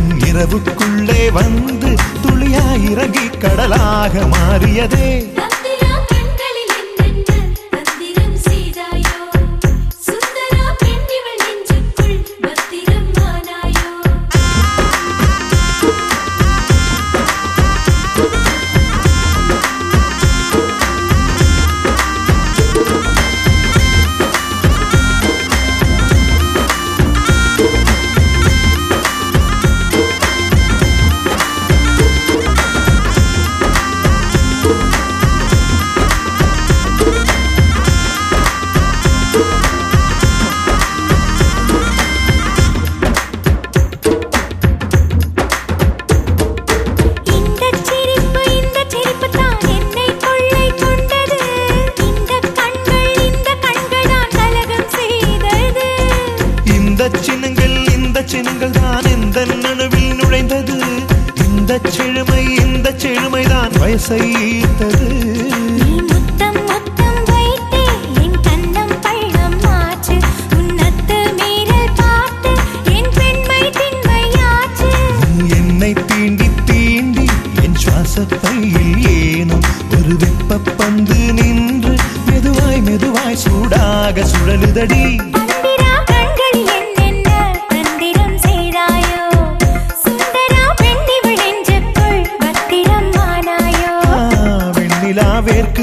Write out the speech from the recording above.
என் இரவுக்குள்ளே வந்து துளியாய் இறங்கி கடலாக மாறியதே தந்திரா கண்களில் என்னென்ன தந்திரம் செய்தாயோ சுந்தரா பெண்ணிவள் நெஞ்சுக்குள் பத்திரம் ஆனாயோ இந்தச் சிரிப்பு இந்தச் சிரிப்பு தான் என்னை கொள்ளை கொண்டது இந்த கண்கள் இந்த கண்கள் தான் கலகம் செய்தது இந்த சின்னங்கள் இந்த சின்னங்கள் தான் இந்த நணுவில் நுழைந்தது இந்த செழுமை இந்த செழுமை தான் வயசை ஈர்த்தது நீ முத்தம் முத்தம் வைத்தே என் கண்ணம் பள்ளம் ஆச்சு உன்னத்து மீறல் பார்த்து என் பெண்மை திண்மையாச்சு நீ என்னை தீண்டி தீண்டி என் சுவாசப்பையில் ஏனும் ஒரு வெப்ப பந்து நின்று மெதுவாய் மெதுவாய் சூடாக சுழலுதடி தந்திரா கண்களில் என்னென்ன தந்திரம் செய்தாயோ சுந்தரா பெண்ணிவள் நெஞ்சுக்குள் பத்திரம் ஆனாயோ ஆ, வெண்ணிலா வேர்க்க